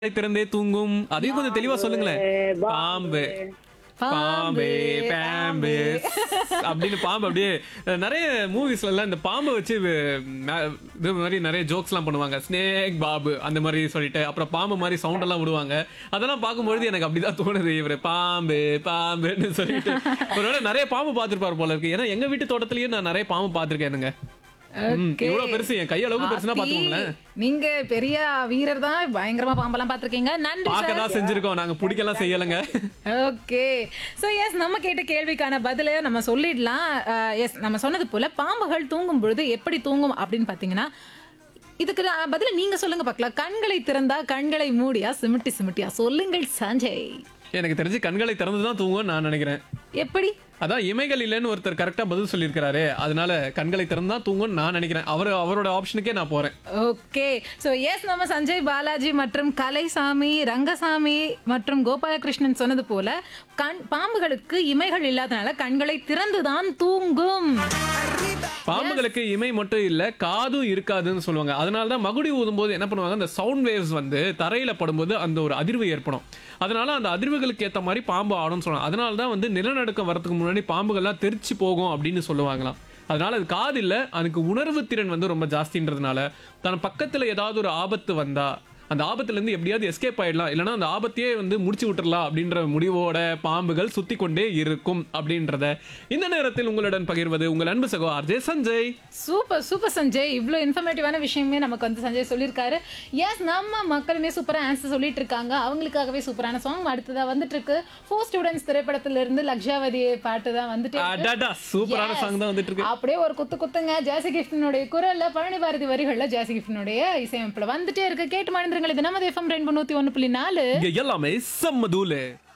திறந்தே தூங்கும் அதையும் கொஞ்சம் தெளிவா சொல்லுங்களேன் பாம்பு பாம்பு பாம்பு அப்படின்னு பாம்பு அப்படியே அஹ், நிறைய மூவிஸ்ல எல்லாம் இந்த பாம்பை வச்சு வி- ம- இது மாதிரி நிறைய ஜோக்ஸ் எல்லாம் பண்ணுவாங்க ஸ்னேக் பாபு அந்த மாதிரி சொல்லிட்டு அப்புறம் பாம்பு மாதிரி சவுண்ட் எல்லாம் விடுவாங்க அதெல்லாம் பார்க்கும்பொழுது எனக்கு அப்படிதான் தோணுது இவரு பாம்பு பாம்புன்னு சொல்லிட்டு ஒருவேளை நிறைய பாம்பு பார்த்திருப்பாரு போல இருக்கு ஏன்னா எங்க வீட்டு தோட்டத்திலயும் நான் நிறைய பாம்பு பார்த்திருக்கேனுங்க ம், Okay. இவ்வளவு பெருசு என் கையளவுக்கு பெருசுனா ஆத்தி, பாத்துக்கோங்களேன் நீங்க பெரிய வீரர் தான் பயங்கரமா பாம்பெல்லாம் பாத்திருக்கீங்க நன்றி பார்க்க தான் செஞ்சிருக்கோம் நாங்க பிடிக்கலாம் செய்யலைங்க ஓகே ஸோ எஸ் நம்ம கேட்ட கேள்விக்கான பதிலை நம்ம சொல்லிடலாம் எஸ் நம்ம சொன்னது போல பாம்புகள் தூங்கும் பொழுது எப்படி தூங்கும் அப்படின்னு பார்த்தீங்கன்னா இதுக்கு நான் பதில நீங்க சொல்லுங்க பார்க்கலாம் கண்களை திறந்தா கண்களை மூடியா சிமிட்டி சிமிட்டியா சொல்லுங்கள் சஞ்சய் எனக்கு தெரிஞ்சு கண்களை திறந்து தான் தூங்கும் நான் நினைக்கிறேன் எப்படி அதான் இமைகள் இல்லைன்னு ஒருத்தர் கரெக்டா பதில் சொல்லியிருக்காரு அதனால கண்களை திறந்து தான் தூங்கும்னு நான் நினைக்கிறேன் அவர் அவரோட ஆப்ஷனுக்கே நான் போறேன் ஓகே ஸோ எஸ் நம்ம சஞ்சய் பாலாஜி மற்றும் கலைசாமி ரங்கசாமி மற்றும் கோபாலகிருஷ்ணன் சொன்னது போல கண் பாம்புகளுக்கு இமைகள் இல்லாதனால கண்களை திறந்துதான் தூங்கும் பாம்புகளுக்கு இமை மட்டும் இல்ல காதும் இருக்காதுன்னு சொல்லுவாங்க அதனால தான் மகுடி ஊதும் போது என்ன பண்ணுவாங்க அந்த சவுண்ட் வேவ்ஸ் வந்து தரையில படும்போது அந்த ஒரு அதிர்வு ஏற்படும் அதனால அந்த அதிர்வுகளுக்கு ஏத்த மாதிரி பாம்பு ஆடும்னு சொல்லுவாங்க அதனால தான் வந்து நிலநடுக்கம் வரதுக்கு முன்னாடி பாம்புகள்லாம் தெரிச்சு போகும் அப்படின்னு சொல்லுவாங்களாம் அதனால அது காது இல்ல அதுக்கு உணர்வு திறன் வந்து ரொம்ப ஜாஸ்தின்றதுனால தன் பக்கத்துல ஏதாவது ஒரு ஆபத்து வந்தா அந்த ஆபத்துல இருந்து எப்படியாவது எஸ்கேப் ஆயிடலாம் இல்லைன்னா அந்த ஆபத்தையே வந்து முடிச்சு விட்டுறலாம் அப்படின்ற முடிவோட பாம்புகள் சுத்தி கொண்டே இருக்கும் அப்படின்றத இந்த நேரத்தில் உங்களுடன் பகிர்வது உங்கள் அன்பு சகோ RJ Sanjay super super Sanjay இவ்வளோ இன்ஃபர்மேட்டிவான விஷயமே நமக்கு வந்து சஞ்சய் சொல்லியிருக்காரு எஸ் நம்ம மக்களுமே சூப்பராக ஆன்சர் சொல்லிட்டு இருக்காங்க அவங்களுக்காகவே சூப்பரான சாங் அடுத்ததா வந்துட்டு இருக்கு ஃபோர் ஸ்டூடெண்ட்ஸ் திரைப்படத்துல இருந்து லக்ஷாவதி பாட்டு தான் வந்துட்டு இருக்கு. அடடா சூப்பரான Yes. சாங் தான் வந்துட்டு இருக்கு அப்படியே ஒரு குத்து குத்துங்க ஜாசி கிஃப்டினுடைய குரல்ல பழனி பாரதி வரிகள்ல ஜாசி கிஃப்டினுடைய இசையமைப்புல வந்துட்டே இருக்கு கேட்டு மறந்துருங்கள் இது நமது எஃப்எம் ரெண்டு நூத்தி ஒன்று புள்ளி நாலு இங்க எல்லாமே செம்ம தூளு